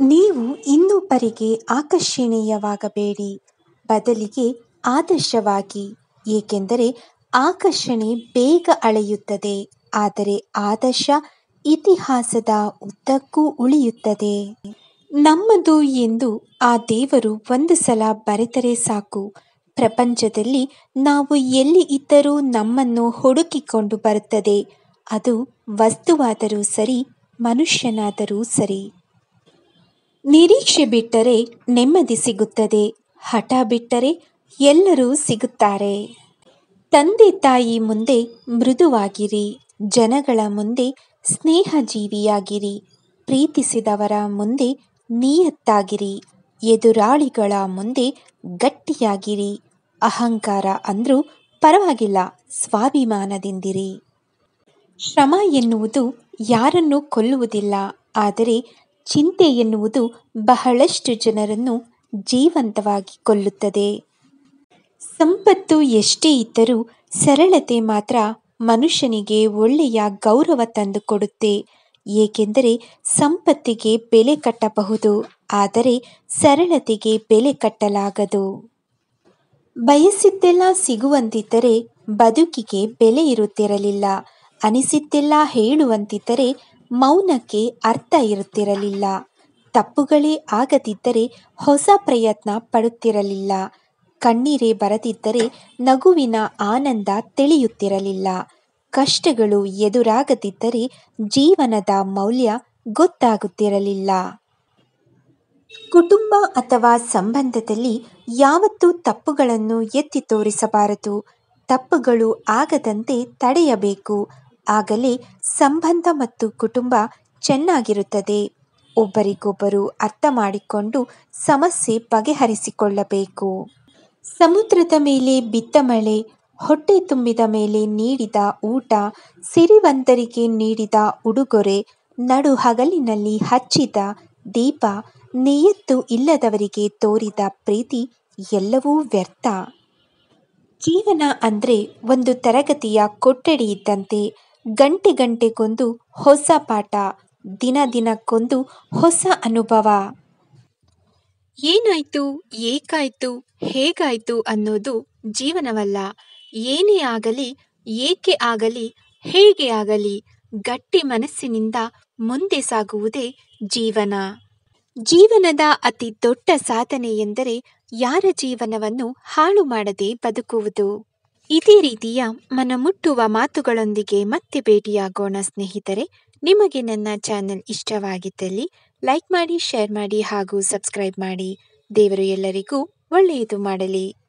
ನೀವು ಇನ್ನೊಬ್ಬರಿಗೆ ಆಕರ್ಷಣೀಯವಾಗಬೇಡಿ ಬದಲಿಗೆ ಆದರ್ಶವಾಗಿ ಏಕೆಂದರೆ ಆಕರ್ಷಣೆ ಬೇಗ ಅಳೆಯುತ್ತದೆ ಆದರೆ ಆದರ್ಶ ಇತಿಹಾಸದ ಉದ್ದಕ್ಕೂ ಉಳಿಯುತ್ತದೆ ನಮ್ಮದು ಎಂದು ಆ ದೇವರು ಒಂದು ಸಲ ಬರೆದರೆ ಸಾಕು ಪ್ರಪಂಚದಲ್ಲಿ ನಾವು ಎಲ್ಲಿ ಇದ್ದರೂ ನಮ್ಮನ್ನು ಹುಡುಕಿಕೊಂಡು ಬರುತ್ತದೆ ಅದು ವಸ್ತುವಾದರೂ ಸರಿ ಮನುಷ್ಯನಾದರೂ ಸರಿ ನಿರೀಕ್ಷೆ ಬಿಟ್ಟರೆ ನೆಮ್ಮದಿ ಸಿಗುತ್ತದೆ ಹಠ ಬಿಟ್ಟರೆ ಎಲ್ಲರೂ ಸಿಗುತ್ತಾರೆ ತಂದೆ ತಾಯಿ ಮುಂದೆ ಮೃದುವಾಗಿರಿ ಜನಗಳ ಮುಂದೆ ಸ್ನೇಹಜೀವಿಯಾಗಿರಿ ಪ್ರೀತಿಸಿದವರ ಮುಂದೆ ನಿಯತ್ತಾಗಿರಿ ಎದುರಾಳಿಗಳ ಮುಂದೆ ಗಟ್ಟಿಯಾಗಿರಿ ಅಹಂಕಾರ ಅಂದ್ರೂ ಪರವಾಗಿಲ್ಲ ಸ್ವಾಭಿಮಾನದಿಂದಿರಿ ಶ್ರಮ ಎನ್ನುವುದು ಯಾರನ್ನೂ ಕೊಲ್ಲುವುದಿಲ್ಲ ಆದರೆ ಚಿಂತೆ ಎನ್ನುವುದು ಬಹಳಷ್ಟು ಜನರನ್ನು ಜೀವಂತವಾಗಿ ಕೊಲ್ಲುತ್ತದೆ ಸಂಪತ್ತು ಎಷ್ಟೇ ಇದ್ದರೂ ಸರಳತೆ ಮಾತ್ರ ಮನುಷ್ಯನಿಗೆ ಒಳ್ಳೆಯ ಗೌರವ ತಂದುಕೊಡುತ್ತೆ ಏಕೆಂದರೆ ಸಂಪತ್ತಿಗೆ ಬೆಲೆ ಕಟ್ಟಬಹುದು ಆದರೆ ಸರಳತೆಗೆ ಬೆಲೆ ಕಟ್ಟಲಾಗದು ಬಯಸಿದ್ದೆಲ್ಲ ಸಿಗುವಂತಿದ್ದರೆ ಬದುಕಿಗೆ ಬೆಲೆ ಇರುತ್ತಿರಲಿಲ್ಲ ಅನಿಸಿದ್ದೆಲ್ಲ ಹೇಳುವಂತಿದ್ದರೆ ಮೌನಕ್ಕೆ ಅರ್ಥ ಇರುತ್ತಿರಲಿಲ್ಲ ತಪ್ಪುಗಳೇ ಆಗದಿದ್ದರೆ ಹೊಸ ಪ್ರಯತ್ನ ಪಡುತ್ತಿರಲಿಲ್ಲ ಕಣ್ಣೀರೇ ಬರದಿದ್ದರೆ ನಗುವಿನ ಆನಂದ ತಿಳಿಯುತ್ತಿರಲಿಲ್ಲ ಕಷ್ಟಗಳು ಎದುರಾಗದಿದ್ದರೆ ಜೀವನದ ಮೌಲ್ಯ ಗೊತ್ತಾಗುತ್ತಿರಲಿಲ್ಲ ಕುಟುಂಬ ಅಥವಾ ಸಂಬಂಧದಲ್ಲಿ ಯಾವತ್ತೂ ತಪ್ಪುಗಳನ್ನು ಎತ್ತಿ ತೋರಿಸಬಾರದು ತಪ್ಪುಗಳು ಆಗದಂತೆ ತಡೆಯಬೇಕು ಆಗಲೇ ಸಂಬಂಧ ಮತ್ತು ಕುಟುಂಬ ಚೆನ್ನಾಗಿರುತ್ತದೆ ಒಬ್ಬರಿಗೊಬ್ಬರು ಅರ್ಥ ಮಾಡಿಕೊಂಡು ಸಮಸ್ಯೆ ಬಗೆಹರಿಸಿಕೊಳ್ಳಬೇಕು ಸಮುದ್ರದ ಮೇಲೆ ಬಿದ್ದ ಮಳೆ ಹೊಟ್ಟೆ ತುಂಬಿದ ಮೇಲೆ ನೀಡಿದ ಊಟ ಸಿರಿವಂತರಿಗೆ ನೀಡಿದ ಉಡುಗೊರೆ ನಡು ಹಗಲಿನಲ್ಲಿ ಹಚ್ಚಿದ ದೀಪ ನಿಯತ್ತು ಇಲ್ಲದವರಿಗೆ ತೋರಿದ ಪ್ರೀತಿ ಎಲ್ಲವೂ ವ್ಯರ್ಥ ಜೀವನ ಅಂದ್ರೆ ಒಂದು ತರಗತಿಯ ಕೊಠಡಿ ಇದ್ದಂತೆ ಗಂಟೆ ಗಂಟೆಗೊಂದು ಹೊಸ ಪಾಠ ದಿನ ದಿನಕ್ಕೊಂದು ಹೊಸ ಅನುಭವ ಏನಾಯ್ತು ಏಕಾಯ್ತು ಹೇಗಾಯ್ತು ಅನ್ನೋದು ಜೀವನವಲ್ಲ ಏನೇ ಆಗಲಿ ಏಕೆ ಆಗಲಿ ಹೇಗೆ ಆಗಲಿ ಗಟ್ಟಿ ಮನಸ್ಸಿನಿಂದ ಮುಂದೆ ಸಾಗುವುದೇ ಜೀವನ ಜೀವನದ ಅತಿ ದೊಡ್ಡ ಸಾಧನೆ ಎಂದರೆ ಯಾರ ಜೀವನವನ್ನು ಹಾಳು ಮಾಡದೆ ಬದುಕುವುದು ಇದೇ ರೀತಿಯ ಮನಮುಟ್ಟುವ ಮಾತುಗಳೊಂದಿಗೆ ಮತ್ತೆ ಭೇಟಿಯಾಗೋಣ ಸ್ನೇಹಿತರೆ ನಿಮಗೆ ನನ್ನ ಚಾನೆಲ್ ಇಷ್ಟವಾಗಿದ್ದಲ್ಲಿ ಲೈಕ್ ಮಾಡಿ ಶೇರ್ ಮಾಡಿ ಹಾಗೂ ಸಬ್ಸ್ಕ್ರೈಬ್ ಮಾಡಿ ದೇವರು ಎಲ್ಲರಿಗೂ ಒಳ್ಳೆಯದು ಮಾಡಲಿ